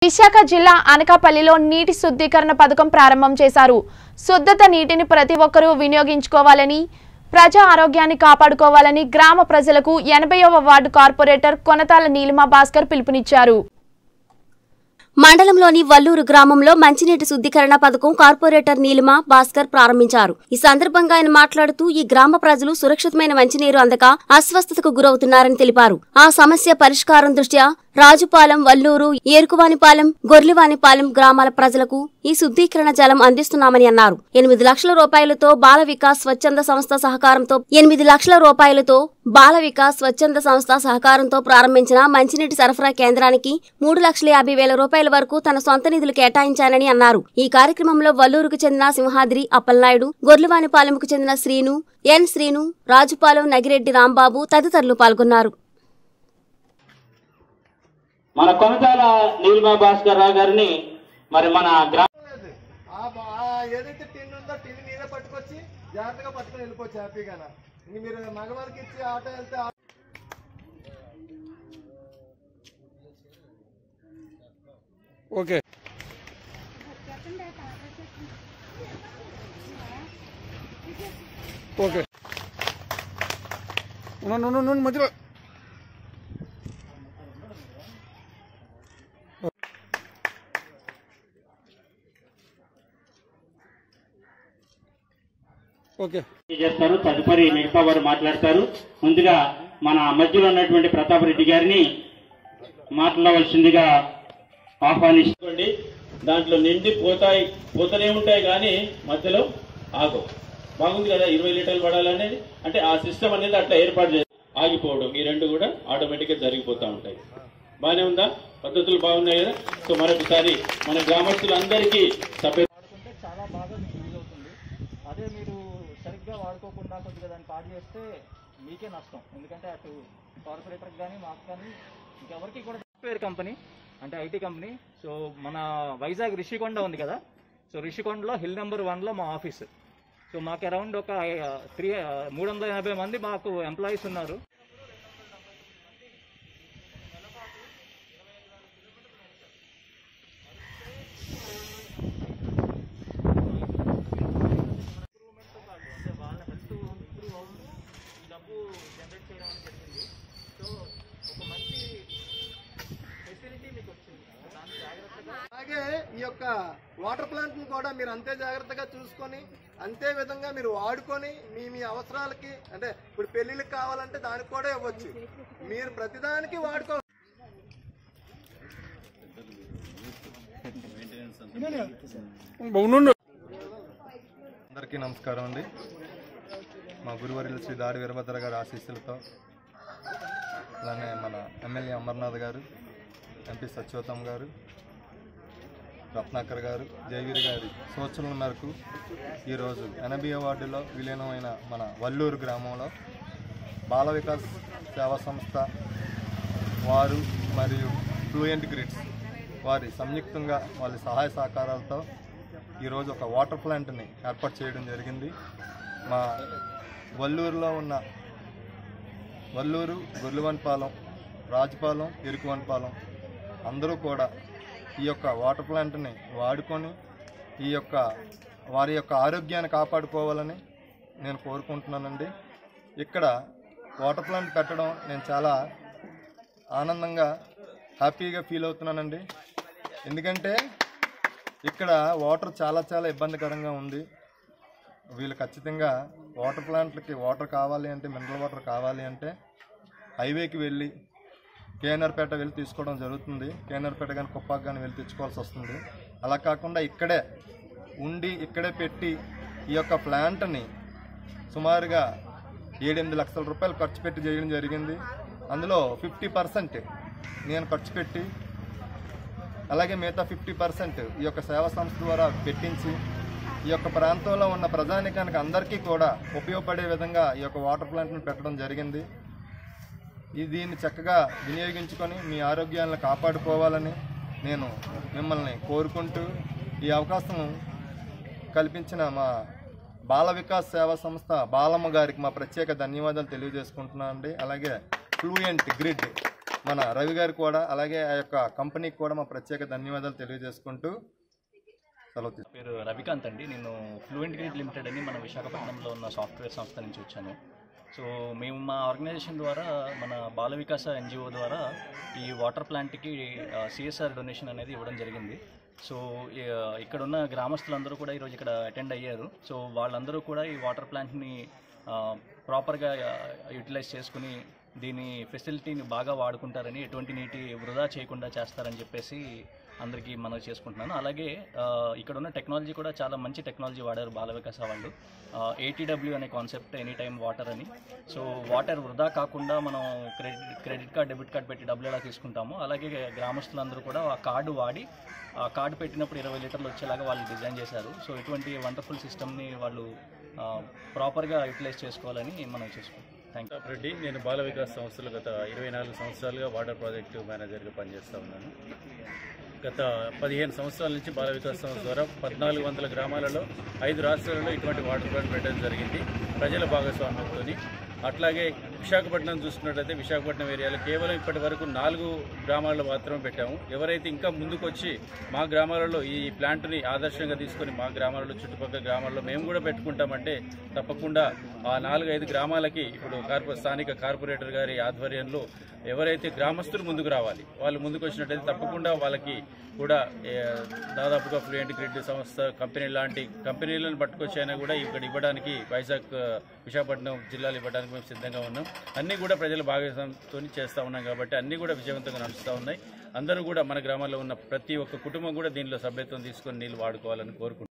విశాఖ జిల్లా అనకాపల్లిలో నీటి శుద్ధీకరణ పథకం ప్రారంభం చేశారు శుద్ధత నీటిని ప్రతి ఒక్కరూ వినియోగించుకోవాలని ప్రజా ఆరోగ్యాన్ని కాపాడుకోవాలని గ్రామ ప్రజలకు ఎనభైవ వార్డు కార్పొరేటర్ కొనతాల నీలిమా భాస్కర్ పిలుపునిచ్చారు మండలంలోని వల్లూరు గ్రామంలో మంచినీటి శుద్ధీకరణ పథకం కార్పొరేటర్ నీలిమ భాస్కర్ ప్రారంభించారు ఈ సందర్భంగా ఆయన మాట్లాడుతూ ఈ గ్రామ ప్రజలు సురక్షితమైన మంచినీరు అందక అస్వస్థతకు గురవుతున్నారని తెలిపారు ఆ సమస్య పరిష్కారం దృష్ట్యా రాజుపాలెం వల్లూరు ఏరుకువానిపాలెం గొర్లివానిపాలెం గ్రామాల ప్రజలకు ఈ శుద్ధీకరణ జలం అందిస్తున్నామని అన్నారు ఎనిమిది లక్షల రూపాయలతో బాల వికాస్ స్వచ్ఛంద సంస్థ సహకారంతో ఎనిమిది లక్షల రూపాయలతో బాల వికాస్ స్వచ్ఛంద సంస్థ సహకారంతో ప్రారంభించిన మంచినీటి సరఫరా కేంద్రానికి మూడు లక్షల యాభై వేల రూపాయల వరకు తన సొంత నిధులు కేటాయించానని అన్నారు ఈ కార్యక్రమంలో వల్లూరుకు చెందిన సింహాద్రి అప్పలనాయుడు గొర్లివానిపాలెంకు చెందిన శ్రీను ఎన్ శ్రీను రాజుపాలెం నగిరెడ్డి రాంబాబు తదితరులు పాల్గొన్నారు మన కొనతాల నీలిమా భాస్కర్ రావు గారిని మరి మన గ్రామ లేదు ఆ బ- ఆ ఏదైతే టిన్ ఉందో టిన్ మీరే పట్టుకొచ్చి జాగ్రత్తగా పట్టుకొని వెళ్ళిపోవచ్చు హ్యాపీగా ఇంక మీరు మగవారికి ఇచ్చి ఆటో వెళ్తే ఆ- ఓకే ఓకే ఉండండి, ఉండండి, ఉండండి, మధ్యలో ఓకే చేస్తారు తదుపరి మిగతా వారు మాట్లాడతారు ముందుగా మన మధ్యలో ఉన్నటువంటి ప్రతాప్ రెడ్డి గారిని మాట్లాడవలసిందిగా ఆహ్వానిస్తుంది దాంట్లో నిండి పోతాయి పోతూనే ఉంటాయి కానీ మధ్యలో ఆగవు బాగుంది కదా ఇరవై లీటర్లు పడాలనేది అంటే ఆ సిస్టమ్ అనేది అట్లా ఏర్పాటు చేసి ఆగిపోవడం ఈ రెండు కూడా ఆటోమేటిక్గా జరిగిపోతూ ఉంటాయి బాగానే ఉందా పద్ధతులు బాగున్నాయి కదా సో మరొకసారి మన గ్రామస్తులందరికీ సభ్య వాడుకుంటే చాలా బాగా మీకు యూజ్ అవుతుంది అదే మీరు సరిగ్గా వాడుకోకుండా కొద్దిగా దాన్ని పాడు చేస్తే మీకే నష్టం ఎందుకంటే అటు కార్పొరేటర్కి కానీ మాకు కానీ ఇంకెవరికి కూడా సాఫ్ట్వేర్ కంపెనీ అంటే ఐటీ కంపెనీ సో మన వైజాగ్ రిషికొండ ఉంది కదా సో రిషికొండలో హిల్ నెంబర్ వన్లో మా ఆఫీస్ సో మాకు అరౌండ్ ఒక త్రీ మూడు వందల యాభై మంది మాకు ఎంప్లాయీస్ ఉన్నారు ఇంప్రూవ్మెంట్తో పాటు అంటే వాళ్ళ హెల్త్ ఇంప్రూవ్ అవుతూ ఈ డబ్బు జనరేట్ చేయడం అనేది జరిగింది సో ఒక మంచి ఫెసిలిటీ మీకు వచ్చింది దాన్ని జాగ్రత్తగా అలాగే ఈ యొక్క వాటర్ ప్లాంట్ ని కూడా మీరు అంతే జాగ్రత్తగా చూసుకొని అంతే విధంగా మీరు వాడుకొని మీ మీ అవసరాలకి అంటే ఇప్పుడు పెళ్లిళ్ళకి కావాలంటే దానికి కూడా ఇవ్వచ్చు మీరు ప్రతిదానికి వాడుకో ఉండు అందరికీ నమస్కారం అండి మా గురువర్యులు శ్రీ దాడి వీరభద్ర గారి ఆశీస్సులతో అలానే మన ఎమ్మెల్యే అమర్నాథ్ గారు ఎంపీ సత్యోత్తమ్ గారు రత్నాకర్ గారు జయవీర్ గారి సూచనల మేరకు ఈరోజు ఎనభై వార్డులో విలీనమైన మన వల్లూరు గ్రామంలో బాల వికాస్ సేవా సంస్థ వారు మరియు ఫ్లూయెంట్ గ్రిడ్స్ వారి సంయుక్తంగా వాళ్ళ సహాయ సహకారాలతో ఈరోజు ఒక వాటర్ ప్లాంట్ని ఏర్పాటు చేయడం జరిగింది మా వల్లూరులో ఉన్న వల్లూరు గొర్రెవన్పాలెం రాజపాలెం ఎరుకువన్పాలెం అందరూ కూడా ఈ యొక్క వాటర్ ప్లాంట్ని వాడుకొని ఈ యొక్క వారి యొక్క ఆరోగ్యాన్ని కాపాడుకోవాలని నేను కోరుకుంటున్నానండి ఇక్కడ వాటర్ ప్లాంట్ పెట్టడం నేను చాలా ఆనందంగా హ్యాపీగా ఫీల్ అవుతున్నానండి ఎందుకంటే ఇక్కడ వాటర్ చాలా చాలా ఇబ్బందికరంగా ఉంది వీళ్ళు ఖచ్చితంగా వాటర్ ప్లాంట్లకి వాటర్ కావాలి అంటే మినరల్ వాటర్ కావాలి అంటే హైవేకి వెళ్ళి కేఎన్ఆర్పేట వెళ్ళి తీసుకోవడం జరుగుతుంది కేఎన్ఆర్పేట కానీ కుప్పాకు కానీ వెళ్ళి తెచ్చుకోవాల్సి వస్తుంది అలా కాకుండా ఇక్కడే ఉండి ఇక్కడే పెట్టి ఈ యొక్క ప్లాంట్ని సుమారుగా ఏడెనిమిది లక్షల రూపాయలు ఖర్చు పెట్టి చేయడం జరిగింది అందులో ఫిఫ్టీ పర్సెంట్ నేను ఖర్చు పెట్టి అలాగే మిగతా ఫిఫ్టీ పర్సెంట్ ఈ యొక్క సేవా సంస్థ ద్వారా పెట్టించి ఈ యొక్క ప్రాంతంలో ఉన్న ప్రజానికానికి అందరికీ కూడా ఉపయోగపడే విధంగా ఈ యొక్క వాటర్ ప్లాంట్ని పెట్టడం జరిగింది ఈ దీన్ని చక్కగా వినియోగించుకొని మీ ఆరోగ్యాలను కాపాడుకోవాలని నేను మిమ్మల్ని కోరుకుంటూ ఈ అవకాశం కల్పించిన మా బాల వికాస్ సేవా సంస్థ బాలమ్మ గారికి మా ప్రత్యేక ధన్యవాదాలు తెలియజేసుకుంటున్నాను అండి అలాగే ఫ్లూయెంట్ గ్రిడ్ మన రవి గారికి కూడా అలాగే ఆ యొక్క కంపెనీకి కూడా మా ప్రత్యేక ధన్యవాదాలు తెలియజేసుకుంటూ సెలవు తీసుకుంటాం. పేరు రవికాంత్ అండి నేను ఫ్లూయెంట్ గ్రిడ్ లిమిటెడ్ అని మన విశాఖపట్నంలో ఉన్న సాఫ్ట్వేర్ సంస్థ నుంచి వచ్చాను సో మేము మా ఆర్గనైజేషన్ ద్వారా మన బాల వికాస ఎన్జిఓ ద్వారా ఈ వాటర్ ప్లాంట్కి సిఎస్ఆర్ డొనేషన్ అనేది ఇవ్వడం జరిగింది సో ఈ- ఇక్కడ ఉన్న గ్రామస్తులందరూ కూడా ఈరోజు ఇక్కడ అటెండ్ అయ్యారు సో వాళ్ళందరూ కూడా ఈ వాటర్ ప్లాంట్ని ప్రాపర్గా యూటిలైజ్ చేసుకుని దీని ఫెసిలిటీని బాగా వాడుకుంటారని ఎటువంటి నీటి వృధా చేయకుండా చేస్తారని చెప్పేసి అందరికీ మనవి చేసుకుంటున్నాను అలాగే ఆ, ఇక్కడ ఉన్న టెక్నాలజీ కూడా చాలా మంచి టెక్నాలజీ వాడారు బాల వికాస వాళ్ళు ఏటీడబ్ల్యూ అనే కాన్సెప్ట్ ఎనీ టైం వాటర్ అని సో వాటర్ వృధా కాకుండా మనం credit credit card debit card పెట్టి డబ్బులు ఎలా తీసుకుంటామో అలాగే గ్రామస్తులందరూ కూడా ఆ కార్డు వాడి ఆ కార్డు పెట్టినప్పుడు ఇరవై లీటర్లు వచ్చేలాగా వాళ్ళు డిజైన్ చేశారు సో ఇటువంటి వండర్ఫుల్ సిస్టమ్ని వాళ్ళు ప్రాపర్గా యూటిలైజ్ చేసుకోవాలని మనం చేసుకుంటాం థ్యాంక్ యూ రెడ్డి నేను బాల వికాస్ సంస్థలు గత ఇరవై నాలుగు సంవత్సరాలుగా వాటర్ ప్రాజెక్టు మేనేజర్గా పనిచేస్తూ ఉన్నాను గత పదిహేను సంవత్సరాల నుంచి బాల వికాస్ సంస్థ ద్వారా పద్నాలుగు వందల గ్రామాలలో ఐదు రాష్ట్రాలలో ఇటువంటి వాటర్ ప్లాంట్ పెట్టడం జరిగింది ప్రజల భాగస్వామ్యంతో అట్లాగే విశాఖపట్నం చూసుకున్నట్లయితే విశాఖపట్నం ఏరియాలో కేవలం ఇప్పటి వరకు నాలుగు గ్రామాల్లో మాత్రమే పెట్టాము ఎవరైతే ఇంకా ముందుకొచ్చి మా గ్రామాలలో ఈ ప్లాంట్ని ఆదర్శంగా తీసుకొని మా గ్రామాలలో చుట్టుపక్కల గ్రామాల్లో మేము కూడా పెట్టుకుంటామంటే తప్పకుండా ఆ నాలుగు ఐదు గ్రామాలకి ఇప్పుడు కార్పొ స్థానిక కార్పొరేటర్ గారి ఆధ్వర్యంలో ఎవరైతే గ్రామస్తులు ముందుకు రావాలి వాళ్ళు ముందుకు వచ్చినట్టయితే తప్పకుండా వాళ్ళకి కూడా ఏ, దాదాపుగా ఫ్లూయెంట్ గ్రిడ్ సంస్థ కంపెనీ లాంటి కంపెనీలను పట్టుకొచ్చి అయినా కూడా ఇక్కడ ఇవ్వడానికి వైజాగ్ ఆ, విశాఖపట్నం జిల్లాలు ఇవ్వడానికి మేము సిద్ధంగా ఉన్నాం అన్నీ కూడా ప్రజల భాగస్వామ్యంతో చేస్తూ ఉన్నాం కాబట్టి అన్నీ కూడా విజయవంతంగా నడుస్తూ ఉన్నాయి అందరూ కూడా మన గ్రామాల్లో ఉన్న ప్రతి ఒక్క కుటుంబం కూడా దీనిలో సభ్యత్వం తీసుకొని నీళ్ళు వాడుకోవాలని కోరుకుంటున్నాం